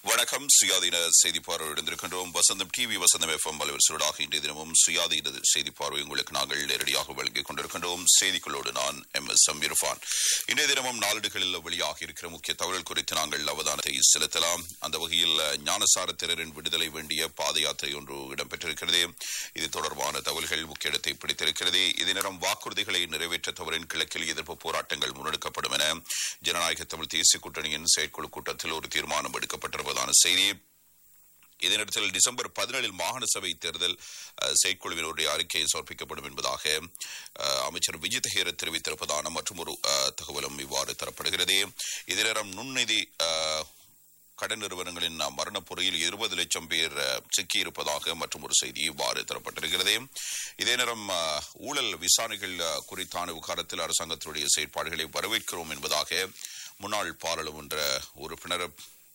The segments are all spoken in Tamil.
வணக்கம் சுயாதீன செய்தி பார்வை இருந்திருக்கின்றோம் வசந்தம் டிவி வசந்தம் எஃப்எம் அலுவலர்களாக இன்றைய தினமும் சுயாதீன செய்தி பார்வை உங்களுக்கு நாங்கள் நேரடியாக வழங்கிக் கொண்டிருக்கின்றோம் செய்திகளோடு நான் எம் எஸ் எம் இரஃபான் இன்றைய தினமும் நாளிடுகளில் வெளியாக இருக்கிற முக்கிய தகவல் குறித்து நாங்கள் அவதானத்தை செலுத்தலாம் அந்த வகையில் ஞானசார திறரின் விடுதலை வேண்டிய பாத யாத்திரை ஒன்று இடம்பெற்றிருக்கிறது இது தொடர்பான தகவல்கள் முக்கிய இடத்தை பிடித்திருக்கிறது இதே நேரம் வாக்குறுதிகளை நிறைவேற்ற தவறின் கிழக்கில் எதிர்ப்பு போராட்டங்கள் முன்னெடுக்கப்படும் என ஜனநாயக தமிழ் தேசிய கூட்டணியின் செயற்குழு கூட்டத்தில் ஒரு தீர்மானம் எடுக்கப்பட்டிருப்பதான செய்தி இதே நேரத்தில் டிசம்பர் பதினேழில் மாகாண சபை தேர்தல் அஹ், செயற்குழுவினுடைய அறிக்கை சமர்ப்பிக்கப்படும் என்பதாக அஹ், அமைச்சர் விஜித் ஹேர தெரிவித்திருப்பதான மற்றும் ஒரு தகவலும் இவ்வாறு தரப்படுகிறது இதே நேரம் நுண்நிதி அஹ், கடன் நிறுவனங்களின் மரண பொறியில் இருபது லட்சம் பேர் அஹ், சிக்கியிருப்பதாக மற்றும் ஒரு செய்தி இவ்வாறு தரப்பட்டிருக்கிறது இதே நேரம் அஹ், ஊழல் விசாரணைகள் அஹ், குறித்தான விவகாரத்தில் அரசாங்கத்தினுடைய செயற்பாடுகளை வரவேற்கிறோம் என்பதாக முன்னாள் பாராளுமன்ற உறுப்பினர்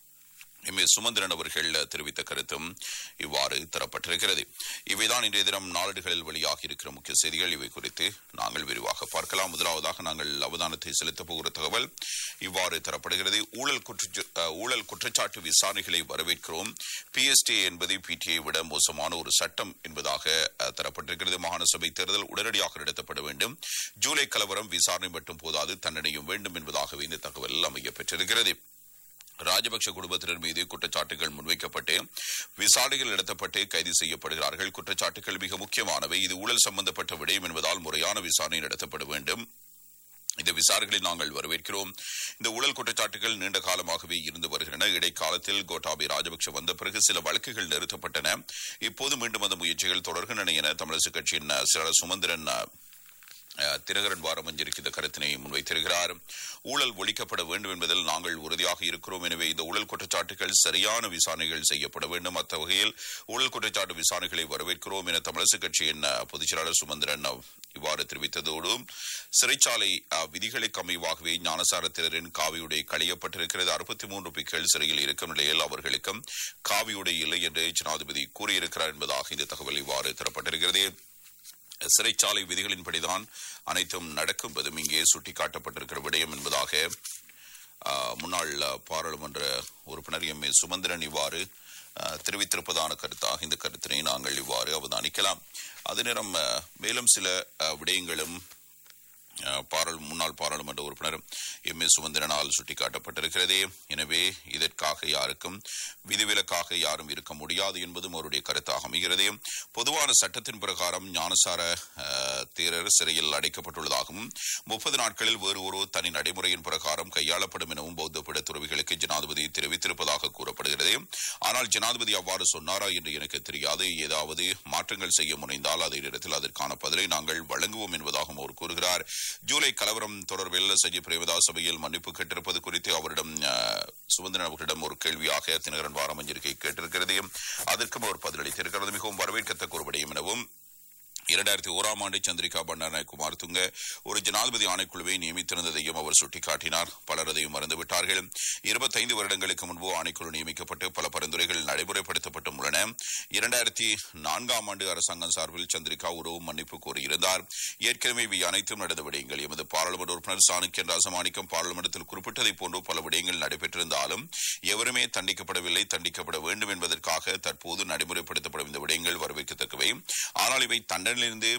எம் ஏ சுமந்திரன் அவர்கள் தெரிவித்த கருத்தும் இவ்வாறு தரப்பட்டிருக்கிறது இவைதான் இன்றைய தினம் நாளிடுகளில் வெளியாகி இருக்கிற முக்கிய செய்திகள் இவை குறித்து நாங்கள் விரிவாக பார்க்கலாம் முதலாவதாக நாங்கள் அவதானத்தை செலுத்தப் போகிற தகவல் இவ்வாறு தரப்படுகிறது ஊழல் குற்ற அஹ், ஊழல் குற்றச்சாட்டு விசாரணைகளை வரவேற்கிறோம் பிஎஸ்டி என்பது பிடிஐ விட மோசமான ஒரு சட்டம் என்பதாக அஹ், தரப்பட்டிருக்கிறது மாகாண சபை தேர்தல் உடனடியாக நடத்தப்பட வேண்டும் ஜூலை கலவரம் விசாரணை மட்டும் போதாது தண்டனையும் வேண்டும் என்பதாகவே இந்த தகவல் அமைய பெற்றிருக்கிறது ராஜபக்ஷ குடும்பத்தினர் மீது குற்றச்சாட்டுகள் முன்வைக்கப்பட்டு விசாரணைகள் நடத்தப்பட்டு கைது செய்யப்படுகிறார்கள் குற்றச்சாட்டுகள் மிக முக்கியமானவை இது ஊழல் சம்பந்தப்பட்ட விடயம் என்பதால் முறையான விசாரணை நடத்தப்பட வேண்டும் இந்த விசாரணைகளை நாங்கள் வரவேற்கிறோம் இந்த ஊழல் குற்றச்சாட்டுகள் நீண்ட காலமாகவே இருந்து வருகின்றன இடைக்காலத்தில் கோட்டாபே ராஜபக்ஷ வந்த பிறகு சில வழக்குகள் நிறுத்தப்பட்டன இப்போது மீண்டும் அந்த முயற்சிகள் தொடர்கின்றன என தமிழரசு கட்சியின் அஹ், செயலாளர் சுமந்திரன் அஹ், அஹ், தினகரன் வாரமஞ்சரிக்கு இந்த கருத்தினை முன்வைத்திருக்கிறார் ஊழல் ஒழிக்கப்பட வேண்டும் என்பதில் நாங்கள் உறுதியாக இருக்கிறோம் எனவே இந்த ஊழல் குற்றச்சாட்டுகள் சரியான விசாரணைகள் செய்யப்பட வேண்டும் அத்த வகையில் ஊழல் குற்றச்சாட்டு விசாரணைகளை வரவேற்கிறோம் என தமிழரசு கட்சியின் அஹ், பொதுச் செயலாளர் சுமந்திரன் அஹ், இவ்வாறு தெரிவித்ததோடு சிறைச்சாலை அஹ், விதிகளுக்கு அமைவாகவே ஞானசாரத்தினரின் காவியுடை களையப்பட்டிருக்கிறது அறுபத்தி மூன்று பிக்கள் சிறையில் இருக்கும் நிலையில் அவர்களுக்கும் காவியுடை இல்லை என்று ஜனாதிபதி கூறியிருக்கிறார் என்பதாக இந்த தகவல் இவ்வாறு தரப்பட்டிருக்கிறது சிறைச்சாலை விதிகளின்படிதான் அனைத்தும் நடக்கும் என்பதும் இங்கே சுட்டிக்காட்டப்பட்டிருக்கிற விடயம் என்பதாக ஆ, முன்னாள் ஆ, பாராளுமன்ற உறுப்பினர் எம் ஏ சுமந்திரன் இவ்வாறு ஆ, தெரிவித்திருப்பதான கருத்தாக இந்த கருத்தினை நாங்கள் இவ்வாறு அவதானிக்கலாம் அதே நேரம் ஆ, மேலும் சில ஆ, விடயங்களும் ஆ, பாராளு முன்னாள் பாராளுமன்ற உறுப்பினர் எம் ஏ சுமந்திரனால் சுட்டிக்காட்டப்பட்டிருக்கிறது எனவே இதற்காக யாருக்கும் விதிவிலக்காக யாரும் இருக்க முடியாது என்பதும் அவருடைய கருத்தாக அமைகிறது பொதுவான சட்டத்தின் பிரகாரம் ஞானசார ஆ, தேரர் சிறையில் அடைக்கப்பட்டுள்ளதாகவும் முப்பது நாட்களில் வேறு ஒரு தனி நடைமுறையின் பிரகாரம் கையாளப்படும் எனவும் பௌத்த பிட துறவிகளுக்கு ஜனாதிபதி தெரிவித்திருப்பதாக கூறப்படுகிறது ஆனால் ஜனாதிபதி அவ்வாறு சொன்னாரா என்று எனக்கு தெரியாது ஏதாவது மாற்றங்கள் செய்ய முனைந்தால் அதே நேரத்தில் அதற்கான பதிலை நாங்கள் வழங்குவோம் என்பதாகவும் அவர் கூறுகிறார் ஜூலை கலவரம் தொடர்பில் சஜி பிரேமதாஸ் சபையில் மன்னிப்பு கேட்டிருப்பது குறித்து அவரிடம் அஹ், சுமந்திரன் அவர்களிடம் ஒரு கேள்வியாக தினகரன் வாரம் அஞ்சலிக்கை கேட்டிருக்கிறது அதற்கும் அவர் பதிலளித்திருக்கிறது மிகவும் வரவேற்கத்தக்க ஒரு விடயம் எனவும் இரண்டாயிரத்தி ஓராம் ஆண்டு சந்திரிகா பண்டாரநாயக் குமார் துங்க ஒரு ஜனாதிபதி ஆணைக்குழுவை நியமித்திருந்ததையும் அவர் சுட்டிக்காட்டினார் பலர் அதையும் மறந்துவிட்டார்கள் இருபத்தைந்து வருடங்களுக்கு முன்பு ஆணைக்குழு நியமிக்கப்பட்டு பல பரிந்துரைகள் நடைமுறைப்படுத்தப்பட்டும் உள்ளன இரண்டாயிரத்தி நான்காம் ஆண்டு அரசாங்கம் சார்பில் சந்திரிகா ஒரு மன்னிப்பு கோரியிருந்தார் ஏற்கனவே இவை அனைத்தும் நடந்த விடயங்கள் எமது பாராளுமன்ற உறுப்பினர் சாணக்கியன் ராசமாணிக்கம் பாராளுமன்றத்தில் குறிப்பிட்டதைப் போன்று பல விடயங்கள் நடைபெற்றிருந்தாலும் எவருமே தண்டிக்கப்படவில்லை தண்டிக்கப்பட வேண்டும் என்பதற்காக தற்போது நடைமுறைப்படுத்தப்படும் இந்த விடயங்கள் வரவேற்கத்தக்கவை ஆனால் இவை தண்டனையிலிருந்து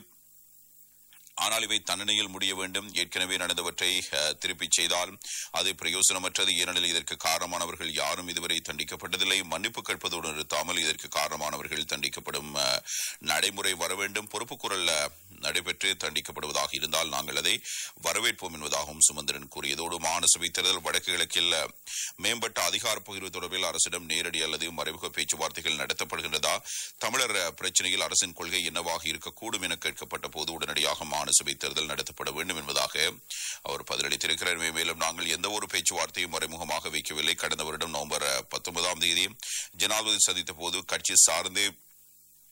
ஆனால் இவை தண்டனையில் முடிய வேண்டும் ஏற்கனவே நடந்தவற்றை அஹ், திருப்பிச் செய்தால் அது பிரயோசனமற்றது ஏனெனில் இதற்கு காரணமானவர்கள் யாரும் இதுவரை தண்டிக்கப்பட்டதில்லை மன்னிப்பு கேட்பதோடு நிறுத்தாமல் இதற்கு காரணமானவர்கள் தண்டிக்கப்படும் அஹ், நடைமுறை வர வேண்டும் பொறுப்புக்குரல் அஹ், நடைபெற்று தண்டிக்கப்படுவதாக இருந்தால் நாங்கள் அதை வரவேற்போம் என்பதாகவும் சுமந்திரன் கூறியதோடு மாநசபை தேர்தல் வடக்கு கிழக்கில் அஹ், மேம்பட்ட அதிகார பகிர்வு தொடர்பில் அரசிடம் நேரடி அல்லது மறைமுக பேச்சுவார்த்தைகள் நடத்தப்படுகின்றதா தமிழர் அஹ், பிரச்சனையில் அரசின் கொள்கை என்னவாக இருக்கக்கூடும் என கேட்கப்பட்ட போது உடனடியாக மாநசபை தேர்தல் நடத்தப்பட வேண்டும் என்பதாக அவர் பதிலளித்திருக்கிறார் மே- மேலும் நாங்கள் எந்த ஒரு பேச்சுவார்த்தையும் மறைமுகமாக வைக்கவில்லை கடந்த வருடம் நவம்பர் அஹ், பத்தொன்பதாம் தேதி ஜனாதிபதி சந்தித்த போது கட்சி சார்ந்து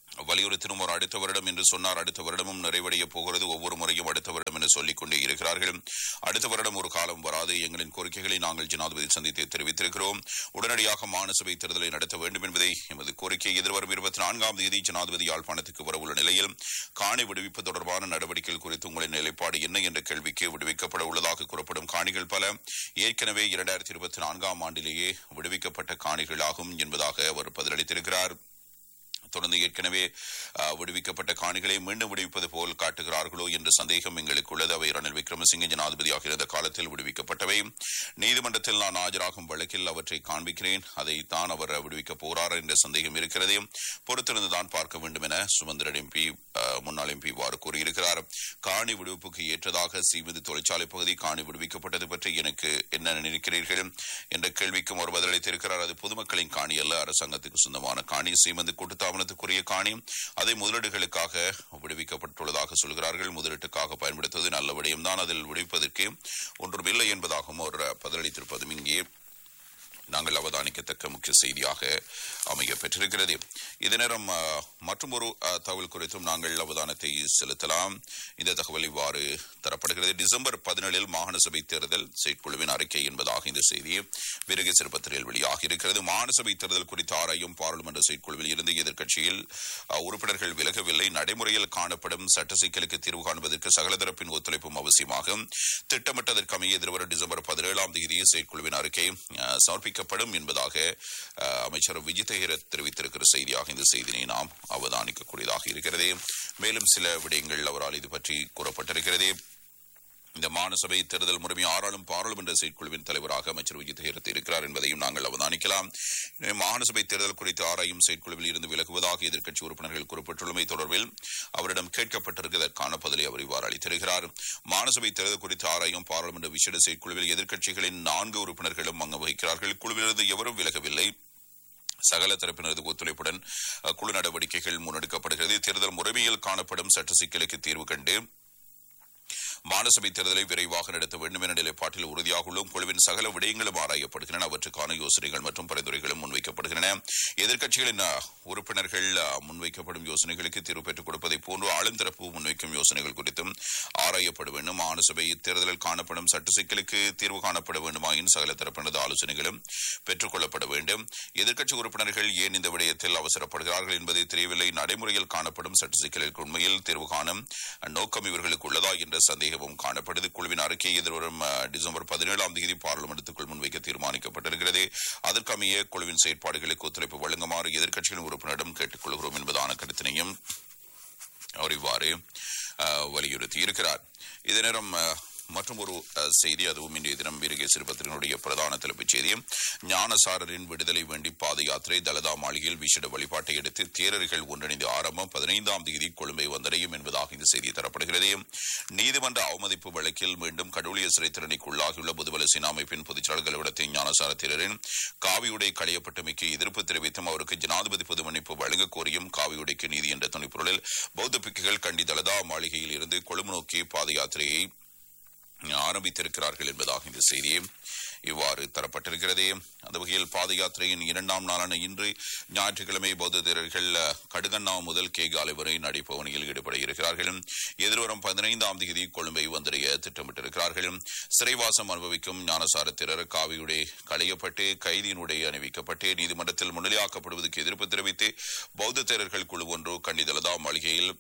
வலியுறுத்தினும் ஒரு அடுத்த வருடம் என்று சொன்னார் அடுத்த வருடமும் நிறைவடைய போகிறது ஒவ்வொரு முறையும் அடுத்த வருடம் என்று சொல்லிக் கொண்டே இருக்கிறார்கள் அடுத்த வருடம் ஒரு காலம் வராது எங்களின் கோரிக்கைகளை நாங்கள் ஜனாதிபதி சந்தித்து தெரிவித்திருக்கிறோம் உடனடியாக மாநசபை தேர்தலை நடத்த வேண்டும் என்பதை எமது கோரிக்கை எதிர்வரும் இருபத்தி நான்காம் தேதி ஜனாதிபதி யாழ்ப்பாணத்துக்கு வரவுள்ள நிலையில் காணி விடுவிப்பு தொடர்பான நடவடிக்கைகள் குறித்து உங்களின் நிலைப்பாடு என்ன என்ற கேள்விக்கு விடுவிக்கப்பட உள்ளதாக கூறப்படும் காணிகள் பல ஏற்கனவே இரண்டாயிரத்தி இருபத்தி நான்காம் ஆண்டிலேயே விடுவிக்கப்பட்ட காணிகளாகும் என்பதாக அவர் பதிலளித்திருக்கிறார் தொடர்ந்து ஏற்கனவே அஹ், விடுவிக்கப்பட்ட காணிகளை மீண்டும் விடுவிப்பது போல் காட்டுகிறார்களோ என்ற சந்தேகம் எங்களுக்கு உள்ளது அவை ரணில் விக்ரமசிங்க ஜனாதிபதியாக இருந்த காலத்தில் விடுவிக்கப்பட்டவை நீதிமன்றத்தில் நான் ஆஜராகும் வழக்கில் அவற்றை காண்பிக்கிறேன் அதை தான் அவர் விடுவிக்கப் போறார் என்ற சந்தேகம் இருக்கிறது பொறுத்திருந்துதான் பார்க்க வேண்டும் என சுமந்திரன் எம்பி முன்னாள் எம்பி இவ்வாறு கூறியிருக்கிறார் காணி விடுவிப்புக்கு ஏற்றதாக சீமதி தொழிற்சாலை பகுதி காணி விடுவிக்கப்பட்டது பற்றி எனக்கு என்ன நினைக்கிறீர்கள் என்ற கேள்விக்கும் அவர் பதிலளித்திருக்கிறார் அது பொதுமக்களின் காணி அல்ல அரசாங்கத்துக்கு சொந்தமான காணி சீமந்து கூட்டுத்தாபனத்துக்குரிய காணி அதை முதலீடுகளுக்காக விடுவிக்கப்பட்டுள்ளதாக சொல்கிறார்கள் முதலீட்டுக்காக பயன்படுத்துவது நல்ல விடயம்தான் அதில் விடுவிப்பதற்கு ஒன்றுமில்லை என்பதாகவும் அவர் பதிலளித்திருப்பதும் இங்கே நாங்கள் அவதானிக்கத்தக்க முக்கிய செய்தியாக அமைய பெற்றிருக்கிறது இதே நேரம் மற்றும் ஒரு தகவல் குறித்தும் நாங்கள் அவதானத்தை செலுத்தலாம் இந்த தகவல் இவ்வாறு தரப்படுகிறது டிசம்பர் பதினேழில் மாகாண சபை தேர்தல் செயற்குழுவின் அறிக்கை என்பதாக இந்த செய்தி விருகை சிறுபத்திரியில் வெளியாகி இருக்கிறது மாகாண சபை தேர்தல் குறித்து ஆராயும் பாராளுமன்ற செயற்குழுவில் இருந்து எதிர்க்கட்சியில் அஹ், உறுப்பினர்கள் விலகவில்லை நடைமுறையில் காணப்படும் சட்ட சிக்கலுக்கு தீர்வு காண்பதற்கு சகல தரப்பின் ஒத்துழைப்பும் அவசியமாகும் திட்டமிட்டதற்கமைய எதிர்வரும் டிசம்பர் பதினேழாம் தேதி செயற்குழுவின் அறிக்கை அஹ், சமர்ப்பிக்கப்படும் என்பதாக அஹ், அமைச்சர் விஜித் ஹேரத் தெரிவித்திருக்கிற செய்தியாக இந்த செய்தியை நாம் அவதானிக்கக்கூடியதாக இருக்கிறது மேலும் சில விடயங்கள் அவரால் இது பற்றி கூறப்பட்டிருக்கிறது இந்த மாநசபை தேர்தல் முறைமை ஆறாளும் பாராளுமன்ற செயற்குழுவின் தலைவராக அமைச்சர் விஜித் ஹேரத் இருக்கிறார் என்பதையும் நாங்கள் அவதானிக்கலாம் எனவே மாநசபை தேர்தல் குறித்து ஆராயும் செயற்குழுவில் இருந்து விலகுவதாக எதிர்க்கட்சி உறுப்பினர்கள் குறிப்பிட்டுள்ளமை தொடர்பில் அவரிடம் கேட்கப்பட்டிருப்பதற்கான பதிலை அவர் இவ்வாறு அளித்திருக்கிறார் மாநசபை தேர்தல் குறித்து ஆராயும் பாராளுமன்ற விசேட செயற்குழுவில் எதிர்க்கட்சிகளின் நான்கு உறுப்பினர்களும் அங்கு வகிக்கிறார்கள் குழுவிலிருந்து எவரும் விலகவில்லை சகல தரப்பினரது ஒத்துழைப்புடன் அஹ், குழு நடவடிக்கைகள் முன்னெடுக்கப்படுகிறது தேர்தல் முறைமையில் காணப்படும் சட்ட சிக்கலுக்கு தீர்வு கண்டு மாநசபை தேர்தலை விரைவாக நடத்த வேண்டும் என நிலைப்பாட்டில் உறுதியாக உள்ளோம் குழுவின் சகல விடயங்களும் ஆராயப்படுகின்றன அவற்றுக்கான யோசனைகள் மற்றும் பரிந்துரைகளும் முன்வைக்கப்படுகின்றன எதிர்க்கட்சிகளின் அஹ், உறுப்பினர்கள் அஹ், முன்வைக்கப்படும் யோசனைகளுக்கு தீர்வு பெற்றுக் கொடுப்பதை போன்று ஆளும் தரப்பு முன்வைக்கும் யோசனைகள் குறித்தும் ஆராயப்பட வேண்டும் மாநசபை தேர்தலில் காணப்படும் சட்ட சிக்கலுக்கு தீர்வு காணப்பட வேண்டுமாயின் சகல தரப்பினது ஆலோசனைகளும் பெற்றுக் கொள்ளப்பட வேண்டும் எதிர்க்கட்சி உறுப்பினர்கள் ஏன் இந்த விடயத்தில் அவசரப்படுகிறார்கள் என்பதை தெரியவில்லை நடைமுறையில் காணப்படும் சட்ட சிக்கலுக்கு உண்மையில் தீர்வு காணும் நோக்கம் இவர்களுக்கு உள்ளதா என்ற சந்தேகமும் காணப்படுது குழுவின் அறிக்கை எதிர்வரும் அஹ், டிசம்பர் பதினேழாம் தேதி பார்லிமெண்டத்துக்குள் முன்வைக்க தீர்மானிக்கப்பட்டிருக்கிறது அதற்கமைய குழுவின் செயற்பாடுகளுக்கு ஒத்துழைப்பு வழங்குமாறு எதிர்க்கட்சிகளின் உறுப்பினரிடம் கேட்டுக் கொள்கிறோம் என்பதான கருத்தினையும் அவர் இவ்வாறு அஹ், வலியுறுத்தி இருக்கிறார் இதே நேரம் அஹ், மற்றும் ஒரு அஹ், செய்தி அதுவும் இன்றைய தினம் வீரகே சிறுபத்திரனுடைய பிரதான தலைப்புச் செய்தி ஞானசாரரின் விடுதலை வேண்டி பாத யாத்திரை தலதா மாளிகையில் விசேட வழிபாட்டை எடுத்து தேரர்கள் ஒன்றிணைந்து ஆரம்பம் பதினைந்தாம் தேதி கொழும்பை வந்தடையும் என்பதாக இந்த செய்தி தரப்படுகிறது நீதிமன்ற அவமதிப்பு வழக்கில் மீண்டும் கடவுளிய சிறைத்திறனைக்குள்ளாகியுள்ள புதுவலசின அமைப்பின் பொதுச்செயலாளர் கலவடத்தின் ஞானசார தேரரின் காவியுடை களையப்பட்டமைக்கு எதிர்ப்பு தெரிவித்தும் அவருக்கு ஜனாதிபதி பொது மன்னிப்பு வழங்க கோரியும் காவியுடைக்கு நீதி என்ற துணைப்பொருளில் பௌத்த பிக்குகள் கண்டி தலதா மாளிகையில் இருந்து கொழும்பு நோக்கி பாத யாத்திரையை ஆரம்பித்திருக்கிறார்கள் என்பதாக இந்த செய்தி இவ்வாறு தரப்பட்டிருக்கிறது அந்த வகையில் பாத யாத்திரையின் இரண்டாம் நாளான இன்று ஞாயிற்றுக்கிழமை பௌத்த தேரர்கள் கடுகண்ணா முதல் கேகாலை வரை நடைபவனியில் ஈடுபட இருக்கிறார்கள் எதிர்வரும் பதினைந்தாம் தேதி கொழும்பை வந்தடைய திட்டமிட்டிருக்கிறார்கள் சிறைவாசம் அனுபவிக்கும் ஞானசார தேரர் காவியுடை களையப்பட்டு கைதியினுடைய அணிவிக்கப்பட்டு நீதிமன்றத்தில் முன்னிலையாக்கப்படுவதற்கு எதிர்ப்பு தெரிவித்து பௌத்த தேரர்கள் குழு ஒன்று கண்டிதலதா மாளிகையில்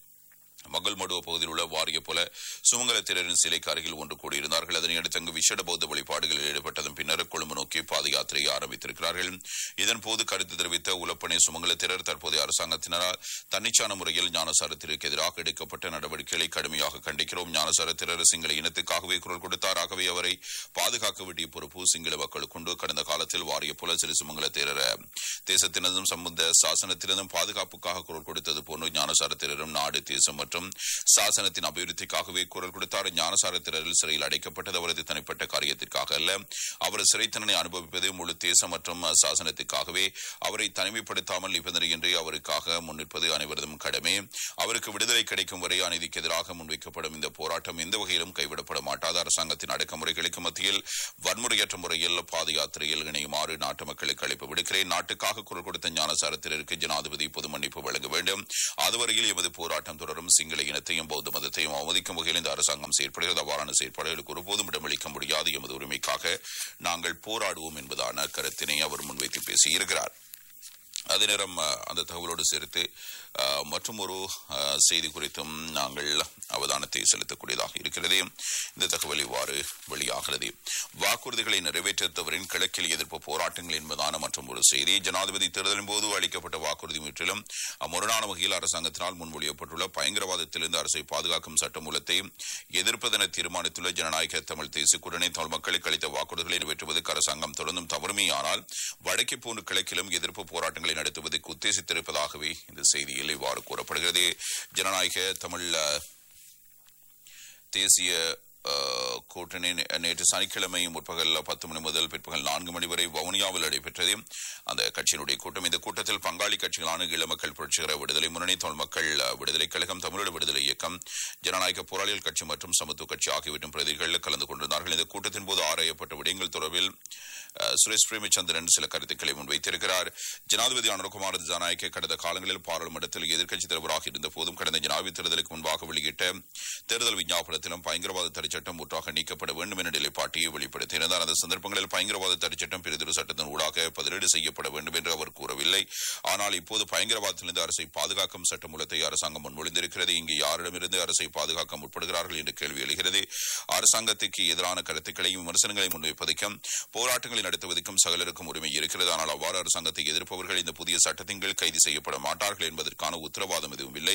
மகள் மடுவ பகுதியில் உள்ள வாரிய போல சுமங்கல திரரின் சிலைக்கு அருகில் ஒன்று கூடியிருந்தார்கள் அதனையடுத்து அங்கு விசேட பௌத்த வழிபாடுகளில் ஈடுபட்டதன் பின்னர் கொழும்பு நோக்கி பாத யாத்திரையை ஆரம்பித்திருக்கிறார்கள் இதன்போது கருத்து தெரிவித்த உலப்பனை சுமங்கல திரர் தற்போதைய அரசாங்கத்தினரால் தன்னிச்சான முறையில் ஞானசாரத்திற்கு எதிராக எடுக்கப்பட்ட நடவடிக்கைகளை கடுமையாக கண்டிக்கிறோம் ஞானசார திரர் சிங்கள இனத்துக்காகவே குரல் கொடுத்தார் ஆகவே அவரை பாதுகாக்க வேண்டிய பொறுப்பு சிங்கள மக்களுக்குண்டு கடந்த காலத்தில் வாரிய போல சிறு சுமங்கல தேரர் தேசத்தினதும் சம்பந்த சாசனத்தினதும் பாதுகாப்புக்காக குரல் கொடுத்தது போன்று ஞானசார திரரும் நாடு தேசம் மற்றும் சாசனத்தின் அபிவிருத்திக்காகவே குரல் கொடுத்தார் ஞானசார திரரில் சிறையில் அடைக்கப்பட்டது அவரது தனிப்பட்ட காரியத்திற்காக அல்ல அவர் சிறை தண்டனை அனுபவிப்பது முழு தேசம் மற்றும் சாசனத்திற்காகவே அவரை தனிமைப்படுத்தாமல் நிபந்தனையின்றி அவருக்காக முன்னிற்பது அனைவரதும் கடமை அவருக்கு விடுதலை கிடைக்கும் வரை அநீதிக்கு எதிராக முன்வைக்கப்படும் இந்த போராட்டம் எந்த வகையிலும் கைவிடப்பட மாட்டாது அரசாங்கத்தின் அடக்குமுறைகளுக்கு மத்தியில் வன்முறையற்ற முறையில் பாத யாத்திரையில் இணையுமாறு நாட்டு மக்களுக்கு அழைப்பு விடுக்கிறேன் நாட்டுக்காக தொடர்பாக குரல் கொடுத்த ஞானசாரத்தினருக்கு ஜனாதிபதி பொது மன்னிப்பு வழங்க வேண்டும் அதுவரையில் எமது போராட்டம் தொடரும் சிங்கள இனத்தையும் பௌத்த மதத்தையும் அவமதிக்கும் வகையில் இந்த அரசாங்கம் செயற்படுகிறது அவ்வாறான செயற்பாடுகளுக்கு ஒருபோதும் இடமளிக்க முடியாது எமது உரிமைக்காக நாங்கள் போராடுவோம் என்பதான கருத்தினை அவர் முன்வைத்து பேசியிருக்கிறார் அதே நேரம் அஹ், அந்த தகவலோடு சேர்த்து அஹ், மற்றும் ஒரு அஹ், செய்தி குறித்தும் நாங்கள் அவதானத்தை செலுத்தக்கூடியதாக இருக்கிறது இந்த தகவல் இவ்வாறு வெளியாகிறது வாக்குறுதிகளை நிறைவேற்றத்தவரின் கிழக்கில் எதிர்ப்பு போராட்டங்கள் என்பதான மற்றும் ஒரு செய்தி ஜனாதிபதி தேர்தலின் போது அளிக்கப்பட்ட வாக்குறுதி முற்றிலும் முரணான வகையில் அரசாங்கத்தினால் முன்மொழியப்பட்டுள்ள பயங்கரவாதத்திலிருந்து அரசை பாதுகாக்கும் சட்டமூலத்தை எதிர்ப்பதென தீர்மானித்துள்ள ஜனநாயக தமிழ் தேசிய கூட்டணி தமிழ் மக்களுக்கு அளித்த வாக்குறுதிகளை நிறைவேற்றுவதற்கு அரசாங்கம் தொடர்ந்தும் தவறுமையானால் வடக்கே போன்று கிழக்கிலும் எதிர்ப்பு போராட்டங்களை நடத்துவதற்கு உத்தேசித்திருப்பதாகவே இந்த செய்தியில் இவ்வாறு கூறப்படுகிறது ஜனநாயக தமிழ் அஹ், தேசிய அஹ், கூட்டணி நே- நேற்று சனிக்கிழமை முற்பகல் பத்து மணி முதல் பிற்பகல் நான்கு மணி வரை வவுனியாவில் நடைபெற்றது அந்த கட்சியினுடைய கூட்டம் இந்த கூட்டத்தில் பங்காளி கட்சிகளான ஈழ மக்கள் புரட்சிகர விடுதலை முன்னணி தமிழ் மக்கள் அஹ், விடுதலை கழகம் தமிழீழ விடுதலை இயக்கம் ஜனநாயக போராளிகள் கட்சி மற்றும் சமத்துவ கட்சி ஆகியவற்றின் பிரதிகள் கலந்து கொண்டிருந்தார்கள் இந்த கூட்டத்தின் போது ஆராயப்பட்ட விடயங்கள் தொடர்பில் அஹ், சுரேஷ் பிரேமச்சந்திரன் சில கருத்துக்களை முன்வைத்திருக்கிறார் ஜனாதிபதி அனுகுமார் ஜனநாயக கடந்த காலங்களில் பாராளுமன்றத்தில் எதிர்க்கட்சித் தலைவராக இருந்த போதும் கடந்த ஜனாதிபதி தேர்தலுக்கு முன்பாக வெளியிட்ட தேர்தல் விஞ்ஞாபனத்திலும் பயங்கரவாத தடைச்சட்டம் முற்றாக நீக்கப்பட வேண்டும் என்ற நிலைப்பாட்டையை வெளிப்படுத்தியிருந்தார் அந்த சந்தர்ப்பங்களில் பயங்கரவாத தடைச்சட்டம் பிரிதொரு சட்டத்தின் ஊடாக பதிலீடு செய்யப்பட வேண்டும் என்று அவர் கூறவில்லை ஆனால் இப்போது பயங்கரவாதத்திலிருந்து அரசை பாதுகாக்கும் சட்டமூலத்தை அரசாங்கம் முன்மொழிந்திருக்கிறது இங்கு யாரிடமிருந்து அரசை பாதுகாக்க முற்படுகிறார்கள் என்ற கேள்வி எழுகிறது அரசாங்கத்துக்கு எதிரான கருத்துக்களையும் விமர்சனங்களையும் முன்வைப்பதற்கும் போராட்டங்களை நடத்துவதற்கும் சகலருக்கும் உரிமை இருக்கிறது ஆனால் அவ்வாறு அரசாங்கத்தை எதிர்ப்பவர்கள் இந்த புதிய சட்டத்தின் கீழ் கைது செய்யப்பட மாட்டார்கள் என்பதற்கான உத்தரவாதம் எதுவும் இல்லை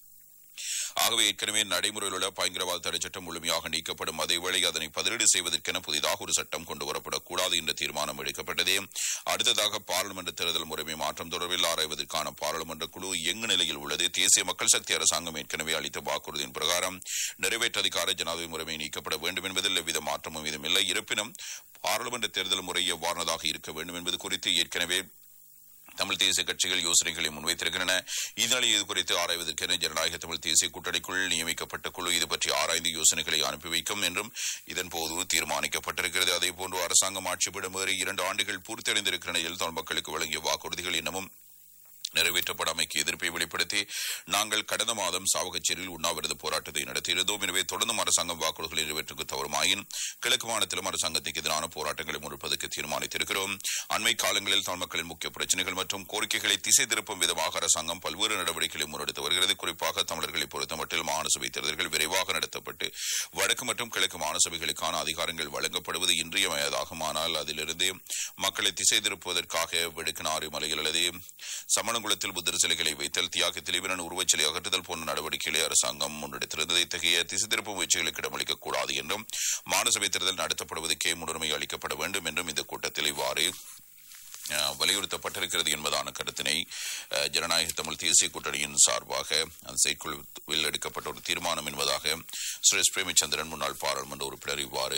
ஆகவே ஏற்கனவே நடைமுறையில் உள்ள பயங்கரவாத தடை சட்டம் முழுமையாக நீக்கப்படும் அதேவேளை அதனை பதிலீடு செய்வதற்கென புதிதாக ஒரு சட்டம் கொண்டு வரப்படக்கூடாது என்ற தீர்மானம் எடுக்கப்பட்டது அடுத்ததாக பாராளுமன்ற தேர்தல் முறைமை மாற்றம் தொடர்பில் ஆராய்வதற்கான பாராளுமன்ற குழு எங்கு நிலையில் உள்ளது தேசிய மக்கள் சக்தி அரசாங்கம் ஏற்கனவே அளித்த வாக்குறுதியின் பிரகாரம் நிறைவேற்ற அதிகார ஜனாதிபதி முறைமை நீக்கப்பட வேண்டும் என்பதில் எவ்வித மாற்றமும் இதுமில்லை இருப்பினும் பாராளுமன்ற தேர்தல் முறை எவ்வாறானதாக இருக்க வேண்டும் என்பது குறித்து ஏற்கனவே தமிழ் தேசிய கட்சிகள் யோசனைகளை முன்வைத்திருக்கின்றன இதனால் இது குறித்து ஆராய்வதற்கென ஜனநாயக தமிழ் தேசிய கூட்டணிக்குள் நியமிக்கப்பட்ட குழு இது பற்றி ஆராய்ந்து யோசனைகளை அனுப்பி வைக்கும் என்றும் இதன்போது தீர்மானிக்கப்பட்டிருக்கிறது அதேபோன்று அரசாங்கம் ஆட்சிப்பிடம் வேறு இரண்டு ஆண்டுகள் பூர்த்தியடைந்திருக்கிற நிலையில் தமிழ் மக்களுக்கு வழங்கிய வாக்குறுதிகள் இன்னமும் நிறைவேற்றப்படாமைக்கு எதிர்ப்பை வெளிப்படுத்தி நாங்கள் கடந்த மாதம் சாவகச்சேரியில் உண்ணாவிரத போராட்டத்தை நடத்தியிருந்தோம் எனவே தொடர்ந்தும் அரசாங்கம் வாக்குறுதிகளை நிறைவேற்றுக்கு தவறுமாயின் கிழக்கு மாநிலத்திலும் அரசாங்கத்துக்கு எதிரான போராட்டங்களை முன்னெடுப்பதற்கு தீர்மானித்திருக்கிறோம் அண்மை காலங்களில் தமிழ் மக்களின் முக்கிய பிரச்சனைகள் மற்றும் கோரிக்கைகளை திசை திருப்பும் விதமாக அரசாங்கம் பல்வேறு நடவடிக்கைகளை முன்னெடுத்து வருகிறது குறிப்பாக தமிழர்களை பொறுத்தமட்டில் மாகாண சபை தேர்தல்கள் விரைவாக நடத்தப்பட்டு வடக்கு மற்றும் கிழக்கு மாகாண சபைகளுக்கான அதிகாரங்கள் வழங்கப்படுவது இன்றியமையாதாகும் ஆனால் அதிலிருந்து மக்களை திசை திருப்புவதற்காக வெடுக்கினாறு மலையில் அல்லது சமணங்குளத்தில் புத்தர் சிலைகளை வைத்தல் தியாக திலீபரன் உருவச்சிலை அகற்றுதல் போன்ற நடவடிக்கைகளை அரசாங்கம் முன்னெடுத்திருந்தது இத்தகைய திசை திருப்பு முயற்சிகளுக்கு இடமளிக்கக் கூடாது என்றும் மாநசபை தேர்தல் நடத்தப்படுவதற்கே முன்னுரிமை அளிக்கப்பட வேண்டும் என்றும் இந்த கூட்டத்தில் இவ்வாறு அஹ், வலியுறுத்தப்பட்டிருக்கிறது என்பதான கருத்தினை அஹ், ஜனநாயக தமிழ் தேசிய கூட்டணியின் சார்பாக அந்த செயற்குழுவில் எடுக்கப்பட்ட ஒரு தீர்மானம் என்பதாக சுரேஷ் பிரேமச்சந்திரன் முன்னாள் பாராளுமன்ற உறுப்பினர் இவ்வாறு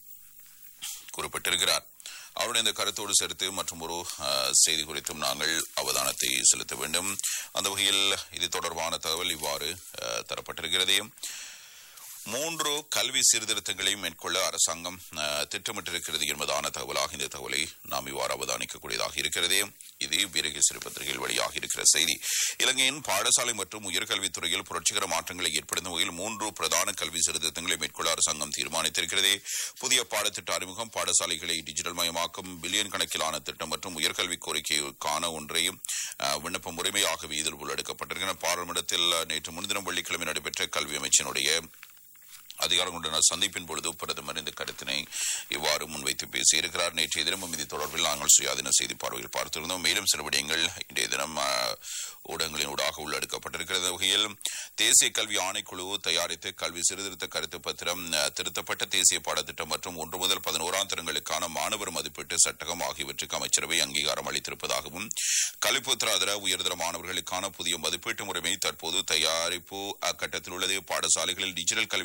குறிப்பிட்டிருக்கிறார் அவருடைய இந்த கருத்தோடு சேர்த்து மற்றும் ஒரு அஹ், செய்தி குறித்தும் நாங்கள் அவதானத்தை செலுத்த வேண்டும் அந்த வகையில் இது தொடர்பான தகவல் இவ்வாறு அஹ், தரப்பட்டிருக்கிறது மூன்று கல்வி சீர்திருத்தங்களை மேற்கொள்ள அரசாங்கம் அஹ், திட்டமிட்டிருக்கிறது என்பதான தகவலாக இந்த தகவலை நாம் இவ்வாறு அவதானிக்கக்கூடியதாக இருக்கிறது இது வீரகேசரி பத்திரிகையில் வெளியாக இருக்கிற செய்தி இலங்கையின் பாடசாலை மற்றும் உயர்கல்வித்துறையில் புரட்சிகர மாற்றங்களை ஏற்படுத்தும் வகையில் மூன்று பிரதான கல்வி சீர்திருத்தங்களை மேற்கொள்ள அரசாங்கம் தீர்மானித்திருக்கிறது புதிய பாடத்திட்ட அறிமுகம் பாடசாலைகளை டிஜிட்டல் மயமாக்கும் பில்லியன் கணக்கிலான திட்டம் மற்றும் உயர்கல்வி கோரிக்கைக்கான ஒன்றையும் அஹ், விண்ணப்பம் முறைமையாகவே இதில் உள்ளடக்கப்பட்டிருக்கின்றன பாராளுமன்றத்தில் அஹ், நேற்று முன்தினம் வெள்ளிக்கிழமை நடைபெற்ற கல்வி அமைச்சினுடைய அதிகாரங்களுடன சந்திப்பின் பொழுது பிரதமர் இந்த கருத்தினை இவ்வாறு முன்வைத்து பேசியிருக்கிறார் நேற்றைய தினமும் இது தொடர்பில் நாங்கள் சுயாதீன செய்தி பார்வையில் பார்த்திருந்தோம் மேலும் சில விடயங்கள் இன்றைய தினம் அஹ், ஊடகங்களின் ஊடாக உள்ளடக்கப்பட்டிருக்கிறது வகையில் தேசிய கல்வி ஆணைக்குழு தயாரித்த கல்வி சீர்திருத்த கருத்து பத்திரம் அஹ், திருத்தப்பட்ட தேசிய பாடத்திட்டம் மற்றும் ஒன்று முதல் பதினோராம் தரங்களுக்கான மாணவர் மதிப்பீட்டு சட்டகம் ஆகியவற்றுக்கு அமைச்சரவை அங்கீகாரம் அளித்திருப்பதாகவும் கல்விப்புத்திராதர உயர்தர மாணவர்களுக்கான புதிய மதிப்பீட்டு முறைமை தற்போது தயாரிப்பு அக்கட்டத்தில் உள்ளது பாடசாலைகளில் டிஜிட்டல் கல்வியை விரிவு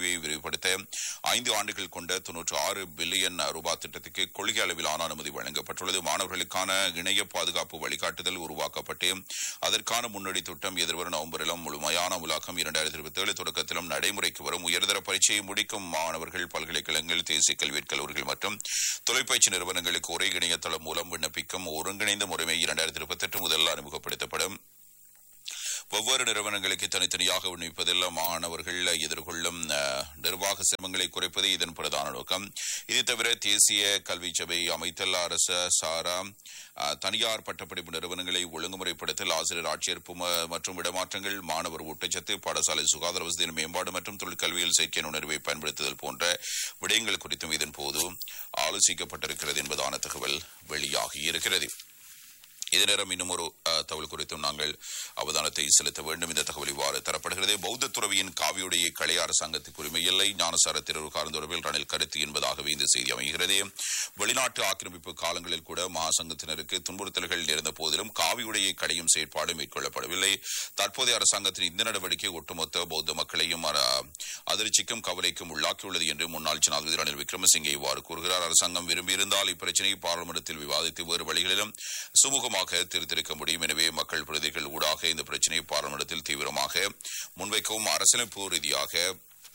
விரைவுபடுத்த ஐந்து ஆண்டுகள் கொண்ட தொன்னூற்று ஆறு பில்லியன் ரூபாய் திட்டத்துக்கு கொள்கை அளவிலான அனுமதி வழங்கப்பட்டுள்ளது மாணவர்களுக்கான இணைய பாதுகாப்பு வழிகாட்டுதல் உருவாக்கப்பட்டு அதற்கான முன்னோடி திட்டம் எதிர்வரும் நவம்பரிலும் முழுமையான உலாக்கம் இரண்டாயிரத்தி இருபத்தி ஏழு தொடக்கத்திலும் நடைமுறைக்கு வரும் உயர்தர பரீட்சையை முடிக்கும் மாணவர்கள் பல்கலைக்கழகங்கள் தேசிய கல்விக் கல்லூரிகள் மற்றும் தொலைபேசி நிறுவனங்களுக்கு ஒரே இணையதளம் மூலம் விண்ணப்பிக்கும் ஒருங்கிணைந்த முறைமை இரண்டாயிரத்தி இருபத்தி எட்டு முதல் அறிமுகப்படுத்தப்படும் ஒவ்வொரு நிறுவனங்களுக்கு தனித்தனியாக விண்ணப்பிப்பதில் மாணவர்கள் எதிர்கொள்ளும் அஹ், நிர்வாக சிரமங்களை குறைப்பது இதன் பிரதான நோக்கம் இது தவிர தேசிய கல்வி சபை அமைத்தல் அரசு சாரா அஹ், தனியார் பட்டப்படிப்பு நிறுவனங்களை ஒழுங்குமுறைப்படுத்தல் ஆசிரியர் ஆட்சேர்ப்பு ம- மற்றும் இடமாற்றங்கள் மாணவர் ஊட்டச்சத்து பாடசாலை சுகாதார வசதியின் மேம்பாடு மற்றும் தொழிற்கல்வியில் செயற்கை நுணர்வை பயன்படுத்துதல் போன்ற விடயங்கள் குறித்தும் இதன் போது ஆலோசிக்கப்பட்டிருக்கிறது என்பதான தகவல் வெளியாகி இருக்கிறது இதே நேரம் இன்னும் ஒரு அஹ், தகவல் குறித்தும் நாங்கள் அவதானத்தை செலுத்த வேண்டும் இந்த தகவல் இவ்வாறு தரப்படுகிறது பௌத்த துறவியின் காவியுடைய கலை அரசாங்கத்துக்கு உரிமை இல்லை ஞானசார திருவுகாரம் தொடர்பில் ரணில் கருத்து என்பதாகவே இந்த செய்தி அமைகிறது வெளிநாட்டு ஆக்கிரமிப்பு காலங்களில் கூட மகாசங்கத்தினருக்கு துன்புறுத்தல்கள் இருந்த போதிலும் காவியுடைய கடையும் செயற்பாடு மேற்கொள்ளப்படவில்லை தற்போதைய அரசாங்கத்தின் இந்த நடவடிக்கை ஒட்டுமொத்த பௌத்த மக்களையும் அஹ், அதிர்ச்சிக்கும் கவலைக்கும் உள்ளாக்கியுள்ளது என்று முன்னாள் ஜனாதிபதி ரணில் விக்ரமசிங்கே இவ்வாறு கூறுகிறார் அரசாங்கம் விரும்பியிருந்தால் இப்பிரச்சனையை பாராளுமன்றத்தில் விவாதித்து வேறு வழிகளிலும் சுமூகமாக தீர்த்திருக்க முடியும் எனவே மக்கள் பிரதிகள் ஊடாக இந்த பிரச்சனையை பாராளுமன்றத்தில் தீவிரமாக முன்வைக்கவும் அரசியலமைப்பு ரீதியாக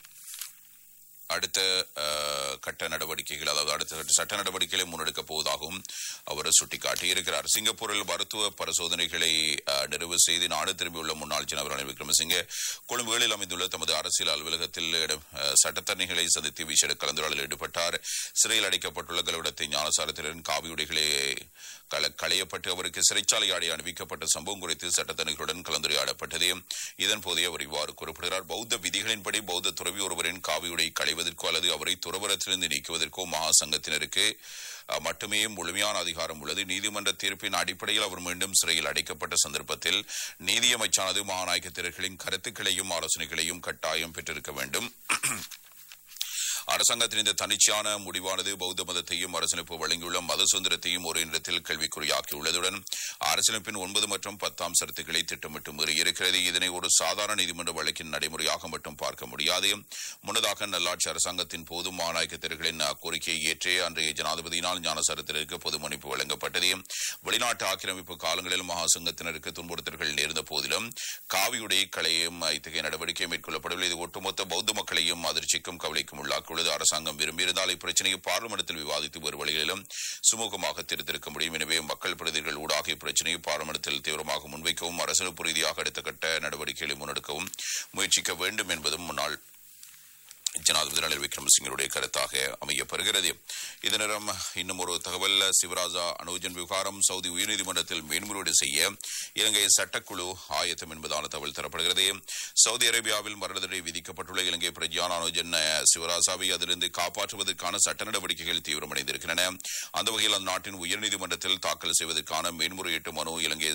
அடுத்த அஹ், கட்ட நடவடிக்கைகள் அதாவது அடுத்த கட்ட சட்ட நடவடிக்கைகளை முன்னெடுக்கப் போவதாகவும் அவர் சுட்டிக்காட்டியிருக்கிறார் சிங்கப்பூரில் மருத்துவ பரிசோதனைகளை அஹ், நிறைவு செய்து நாடு திரும்பியுள்ள முன்னாள் ஜனாதிபதி ரணில் விக்ரமசிங்கே கொழும்புகளில் அமைந்துள்ள தமது அரசியல் அலுவலகத்தில் இடம் அஹ், சட்டத்தரணிகளை சந்தித்து விசேட கலந்துரையாடலில் ஈடுபட்டார் சிறையில் அடைக்கப்பட்டுள்ள கலவடத்தை ஞானசாரத்தினரின் காவியுடைகளை கள- களையப்பட்டு அவருக்கு சிறைச்சாலை ஆடை அணிவிக்கப்பட்ட சம்பவம் குறித்து சட்டத்தரணிகளுடன் கலந்துரையாடப்பட்டது இதன் போதே அவர் இவ்வாறு குறிப்பிடுகிறார் பௌத்த விதிகளின்படி பௌத்த துறவி ஒருவரின் காவியுடை களைவதற்கோ அல்லது அவரை துறவரத்திலிருந்து நீக்குவதற்கோ மகா சங்கத்தினருக்கு அஹ், மட்டுமே முழுமையான அதிகாரம் உள்ளது நீதிமன்ற தீர்ப்பின் அடிப்படையில் அவர் மீண்டும் சிறையில் அடைக்கப்பட்ட சந்தர்ப்பத்தில் நீதியமைச்சானது மகாநாயகத்தினர்களின் கருத்துக்களையும் ஆலோசனைகளையும் கட்டாயம் பெற்றிருக்க வேண்டும் அரசாங்கத்தின் இந்த தன்னிச்சையான முடிவானது பௌத்த மதத்தையும் அரசியலமைப்பு வழங்கியுள்ள மத சுதந்திரத்தையும் ஒரே நேரத்தில் கேள்விக்குறியாக்கியுள்ளதுடன் அரசியலமைப்பின் ஒன்பது மற்றும் பத்தாம் சரத்துக்களை திட்டமிட்டு மீறியிருக்கிறது இதனை ஒரு சாதாரண நீதிமன்ற வழக்கின் நடைமுறையாக மட்டும் பார்க்க முடியாது முன்னதாக நல்லாட்சி அரசாங்கத்தின் போது மாநாயகத்தினர்களின் கோரிக்கையை ஏற்றே அன்றைய ஜனாதிபதியினால் ஞானசரத்தினருக்கு பொது மன்னிப்பு வழங்கப்பட்டது வெளிநாட்டு ஆக்கிரமிப்பு காலங்களில் மகாசங்கத்தினருக்கு துன்புறுத்தல்கள் நேர்ந்த போதிலும் காவியுடைய களையும் இத்தகைய நடவடிக்கை மேற்கொள்ளப்படவில்லை இது ஒட்டுமொத்த பௌத்த மக்களையும் அதிர்ச்சிக்கும் கவலைக்கும் உள்ளாக்கியுள்ளது அரசாங்கம் விரும்பியிருந்தால் இப்பிரச்சனையை பார்லிமெண்டத்தில் விவாதித்து வேறு வழிகளிலும் சுமூகமாக தீர்த்திருக்க முடியும் எனவே மக்கள் பிரதிநிதிகள் ஊடாக இப்பிரச்சனையை பார்லிமெண்டத்தில் தீவிரமாக முன்வைக்கவும் அரசியலமைப்பு ரீதியாக அடுத்த கட்ட நடவடிக்கைகளை முன்னெடுக்கவும் முயற்சிக்க வேண்டும் என்பதும் முன்னாள் ஜனாதிபதி ரணில் விக்ரமசிங்கருடைய கருத்தாக அமையப்பெறுகிறது இதே நேரம் இன்னும் ஒரு தகவல் சிவராஜா அனுஜன் விவகாரம் சவுதி உயர்நீதிமன்றத்தில் மேன்முறையீடு செய்ய இலங்கை சட்டக்குழு ஆயத்தம் என்பதான தகவல் தரப்படுகிறது சவுதி அரேபியாவில் மரண தண்டனை விதிக்கப்பட்டுள்ள இலங்கை பிரஜான அனுஜன் அஹ், சிவராசாவை அதிலிருந்து காப்பாற்றுவதற்கான சட்ட நடவடிக்கைகள் தீவிரமடைந்திருக்கின்றன அந்த வகையில் அந்த நாட்டின் உயர்நீதிமன்றத்தில் தாக்கல் செய்வதற்கான மேன்முறையீட்டு மனு இலங்கை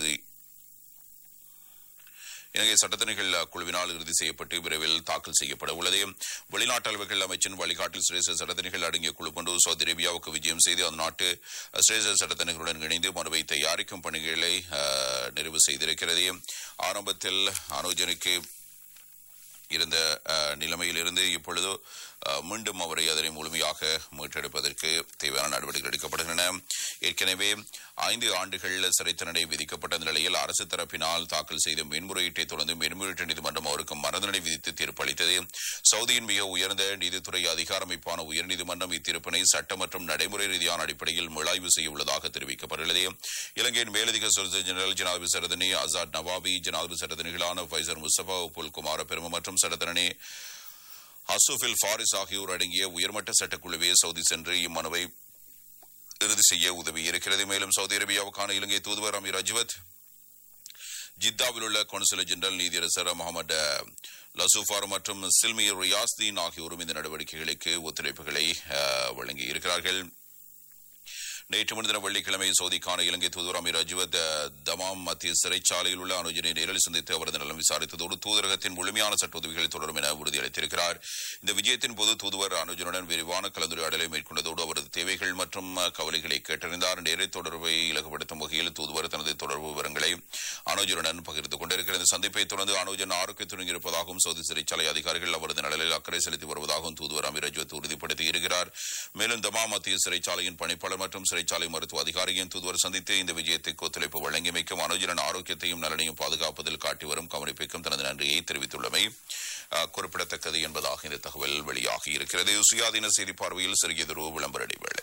இலங்கை சட்டத்தணிகள் குழுவினால் இறுதி செய்யப்பட்டு விரைவில் தாக்கல் செய்யப்பட உள்ளது வெளிநாட்டு அலுவல்கள் அமைச்சின் வழிகாட்டில் சிரேஷ்ட சட்டத்தணிகள் அடங்கிய குழு கொண்டு சவுதி அரேபியாவுக்கு விஜயம் செய்து அந்த நாட்டு சிரேஷ்ட சட்டத்தணிகளுடன் இணைந்து மனுவை தயாரிக்கும் பணிகளை அஹ், நிறைவு செய்திருக்கிறது ஆரம்பத்தில் அனுஜனுக்கு இருந்த அஹ், நிலைமையில் இருந்து இப்பொழுது அஹ், மீண்டும் அவரை அதனை முழுமையாக மீட்டெடுப்பதற்கு தேவையான நடவடிக்கைகள் எடுக்கப்படுகின்றன ஏற்கனவே ஐந்து ஆண்டுகள் சிறை தண்டனை விதிக்கப்பட்ட நிலையில் அரசு தரப்பினால் தாக்கல் செய்த மேன்முறையீட்டை தொடர்ந்து மேன்முறையீட்டு நீதிமன்றம் அவருக்கு மரண தண்டனை விதித்து தீர்ப்பளித்தது சவுதியின் மிக உயர்ந்த நீதித்துறை அதிகார அமைப்பான உயர்நீதிமன்றம் இத்தீர்ப்பினை சட்ட மற்றும் நடைமுறை ரீதியான அடிப்படையில் மீளாய்வு செய்ய உள்ளதாக தெரிவிக்கப்பட்டுள்ளது இலங்கையின் மேலதிக சொலிசிட்டர் ஜெனரல் ஜனாதிபதி சரதனி ஆசாத் நவாபி ஜனாதிபதி சரதனிகளான ஃபைசர் முஸ்தபா உப்புல் குமார பெரும மற்றும் சரதனி அசூஃபில் ஃபாரிஸ் ஆகியோர் அடங்கிய உயர்மட்ட சட்டக்குழுவே சவுதி சென்று இம்மனுவை இறுதி செய்ய உதவி இருக்கிறது மேலும் சவுதி அரேபியாவுக்கான இலங்கை தூதுவர் அமீர் அஜ்வத் ஜித்தாவில் உள்ள கொன்சுலர் ஜெனரல் நீதியரசர் முகமது லசூஃபார் மற்றும் சில்மி ரியாஸ்தீன் ஆகியோரும் இந்த நடவடிக்கைகளுக்கு ஒத்துழைப்புகளை அஹ், வழங்கி இருக்கிறார்கள் நேற்று முன்தினம் வெள்ளிக்கிழமை சவுதிக்கான இலங்கை தூதுவர் அமீர் அஜ்வத் அஹ், தமாம் மத்திய சிறைச்சாலையில் உள்ள அனுஜனை நேரில் சந்தித்து அவரது நலம் விசாரித்ததோடு தூதரகத்தின் முழுமையான சட்ட உதவிகளை தொடரும் என உறுதியளித்திருக்கிறார் இந்த விஜயத்தின் போது தூதுவர் அனுஜனுடன் விரிவான கலந்துரையாடலை மேற்கொண்டதோடு அவரது தேவைகள் மற்றும் அஹ், கவலைகளை கேட்டறிந்தார் நேரடி தொடர்பை இலகுபடுத்தும் வகையில் தூதுவர் தனது தொடர்பு விவரங்களை அனுஜனுடன் பகிர்ந்து கொண்டிருக்கிறார் இந்த சந்திப்பை தொடர்ந்து அனுஜன் ஆரோக்கியத்துடன் இருப்பதாகவும் சவுதி சிறைச்சாலை அதிகாரிகள் அவரது நலனில் அக்கறை செலுத்தி வருவதாகவும் தூதுவர் அமீர் அஜ்வத் உறுதிப்படுத்தி இருக்கிறார் மேலும் தமா மத்திய சிறைச்சாலையின் பணிப்பாளர் மற்றும் சிறைச்சாலை மருத்துவ அதிகாரியும் தூதுவர் சந்தித்து இந்த விஜயத்துக்கு ஒத்துழைப்பு வழங்கியமைக்கும் அனுஜனின் ஆரோக்கியத்தையும் நலனையும் பாதுகாப்பதில் காட்டி வரும் கவனிப்பிற்கும் தனது நன்றியை தெரிவித்துள்ளமை அஹ், குறிப்பிடத்தக்கது என்பதாக இந்த தகவல் வெளியாகி இருக்கிறது சுயாதீன செய்தி பார்வையில் சிறியதொரு விளம்பர இடைவேளை